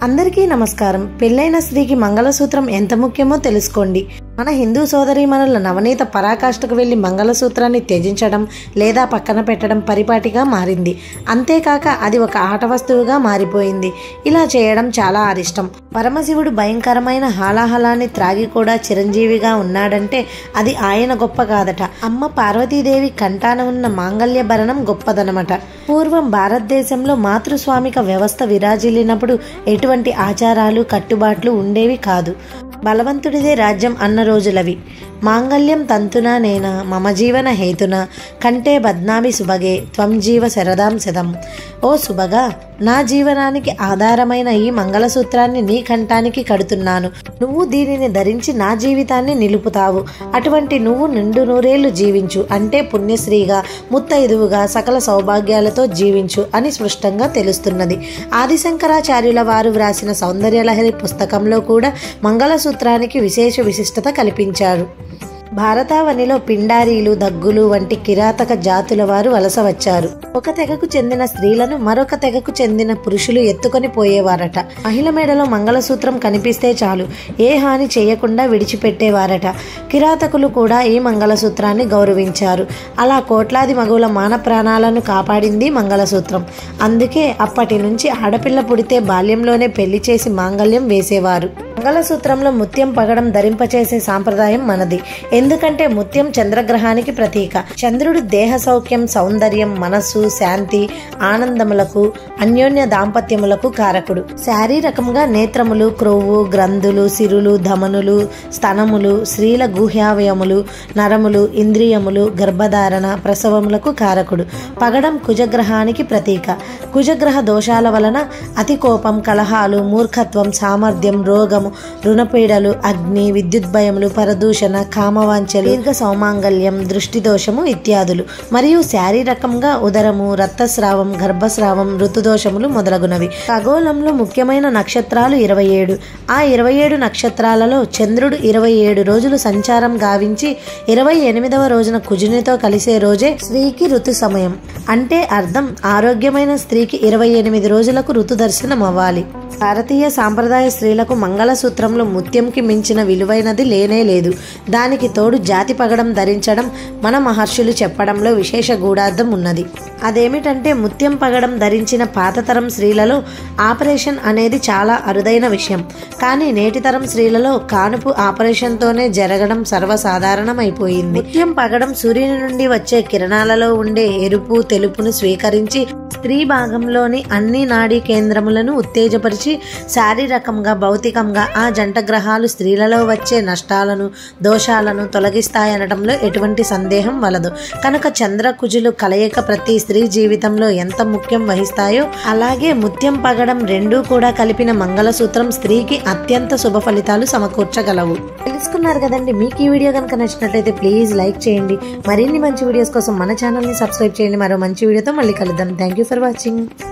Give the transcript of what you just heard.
అందరికీ నమస్కారం పెళ్ళైన స్త్రీకి మంగళసూత్రం ఎంత ముఖ్యమో తెలుసుకోండి మన హిందూ సోదరీమణుల నవనీత పరాకాష్ఠకు వెళ్లి మంగళసూత్రాన్ని త్యజించడం లేదా పక్కన పెట్టడం పరిపాటిగా మారింది అంతేకాక అది ఒక ఆట వస్తువుగా మారిపోయింది ఇలా చేయడం చాలా అరిష్టం పరమశివుడు భయంకరమైన హాలాహలాన్ని త్రాగి కూడా చిరంజీవిగా ఉన్నాడంటే అది ఆయన గొప్ప కాదట అమ్మ పార్వతీదేవి కంటాన ఉన్న మాంగళ్య భరణం గొప్పదనమాట పూర్వం భారతదేశంలో మాతృస్వామిక వ్యవస్థ విరాజిల్లినప్పుడు ఎటువంటి ఆచారాలు కట్టుబాట్లు ఉండేవి కాదు బలవంతుడిదే రాజ్యం అన్న రోజులవి మాంగళ్యం తంతునా నేన మమ జీవన హేతున కంటే బద్నామి సుభగే త్వం జీవ శరదాం శతం ఓ సుభగా నా జీవనానికి ఆధారమైన ఈ మంగళసూత్రాన్ని నీ కంఠానికి కడుతున్నాను నువ్వు దీనిని ధరించి నా జీవితాన్ని నిలుపుతావు అటువంటి నువ్వు నిండు నూరేళ్లు జీవించు అంటే పుణ్యశ్రీగా ముత్తైదువుగా సకల సౌభాగ్యాలతో జీవించు అని స్పష్టంగా తెలుస్తున్నది ఆదిశంకరాచార్యుల వారు వ్రాసిన సౌందర్యలహరి పుస్తకంలో కూడా మంగళసూత్రానికి విశేష విశిష్టత కల్పించారు భారతావనిలో పిండారీలు దగ్గులు వంటి కిరాతక జాతుల వారు వలస వచ్చారు ఒక తెగకు చెందిన స్త్రీలను మరొక తెగకు చెందిన పురుషులు ఎత్తుకొని పోయేవారట మహిళ మెడలో మంగళసూత్రం కనిపిస్తే చాలు ఏ హాని చేయకుండా విడిచిపెట్టేవారట కిరాతకులు కూడా ఈ మంగళసూత్రాన్ని గౌరవించారు అలా కోట్లాది మగువుల మాన ప్రాణాలను కాపాడింది మంగళసూత్రం అందుకే అప్పటి నుంచి ఆడపిల్ల పుడితే బాల్యంలోనే పెళ్లి చేసి మాంగళ్యం వేసేవారు మంగళసూత్రంలో ముత్యం పగడం ధరింపచేసే సాంప్రదాయం మనది ఎందుకంటే ముత్యం చంద్రగ్రహానికి ప్రతీక చంద్రుడు దేహ సౌఖ్యం సౌందర్యం మనస్సు శాంతి ఆనందములకు అన్యోన్య దాంపత్యములకు కారకుడు శారీరకంగా నేత్రములు క్రొవ్వు గ్రంథులు సిరులు ధమనులు స్తనములు స్త్రీల గుహ్యావయములు నరములు ఇంద్రియములు గర్భధారణ ప్రసవములకు కారకుడు పగడం కుజగ్రహానికి ప్రతీక కుజగ్రహ దోషాల వలన అతి కోపం కలహాలు మూర్ఖత్వం సామర్థ్యం రోగము రుణపీడలు అగ్ని విద్యుద్భయములు పరదూషణ కామవాంఛలు దీర్ఘ సౌమాంగల్యం దృష్టి దోషము ఇత్యాదులు మరియు శారీరకంగా ఉదరము రక్తస్రావం గర్భస్రావం ఋతుదోషములు మొదలగునవి ఖగోళంలో ముఖ్యమైన నక్షత్రాలు ఇరవై ఏడు ఆ ఇరవై ఏడు నక్షత్రాలలో చంద్రుడు ఇరవై ఏడు రోజులు సంచారం గావించి ఇరవై ఎనిమిదవ రోజున కుజునితో కలిసే రోజే స్త్రీకి ఋతు సమయం అంటే అర్థం ఆరోగ్యమైన స్త్రీకి ఇరవై ఎనిమిది రోజులకు ఋతు దర్శనం అవ్వాలి భారతీయ సాంప్రదాయ స్త్రీలకు మంగళసూత్రంలో ముత్యంకి మించిన విలువైనది లేనే లేదు దానికి తోడు జాతి పగడం ధరించడం మన మహర్షులు చెప్పడంలో విశేష గూఢార్థం ఉన్నది అదేమిటంటే ముత్యం పగడం ధరించిన పాతతరం స్త్రీలలో ఆపరేషన్ అనేది చాలా అరుదైన విషయం కానీ నేటితరం స్త్రీలలో కానుపు ఆపరేషన్తోనే జరగడం సర్వసాధారణమైపోయింది ముత్యం పగడం సూర్యుని నుండి వచ్చే కిరణాలలో ఉండే ఎరుపు తెలుపును స్వీకరించి స్త్రీ భాగంలోని అన్ని నాడీ కేంద్రములను ఉత్తేజపరిచి శారీరకంగా భౌతికంగా ఆ జంట గ్రహాలు స్త్రీలలో వచ్చే నష్టాలను దోషాలను తొలగిస్తాయనడంలో ఎటువంటి సందేహం వలదు కనుక చంద్ర కుజులు కలయిక ప్రతి స్త్రీ జీవితంలో ఎంత ముఖ్యం వహిస్తాయో అలాగే ముత్యం పగడం రెండూ కూడా కలిపిన మంగళసూత్రం స్త్రీకి అత్యంత శుభ ఫలితాలు సమకూర్చగలవు తెలుసుకున్నారు కదండి మీకు ఈ వీడియో కనుక నచ్చినట్లయితే ప్లీజ్ లైక్ చేయండి మరిన్ని మంచి వీడియోస్ కోసం మన ఛానల్ని సబ్స్క్రైబ్ చేయండి మరో మంచి వీడియోతో మళ్ళీ కలుద్దాం థ్యాంక్ యూ ఫర్ వాచింగ్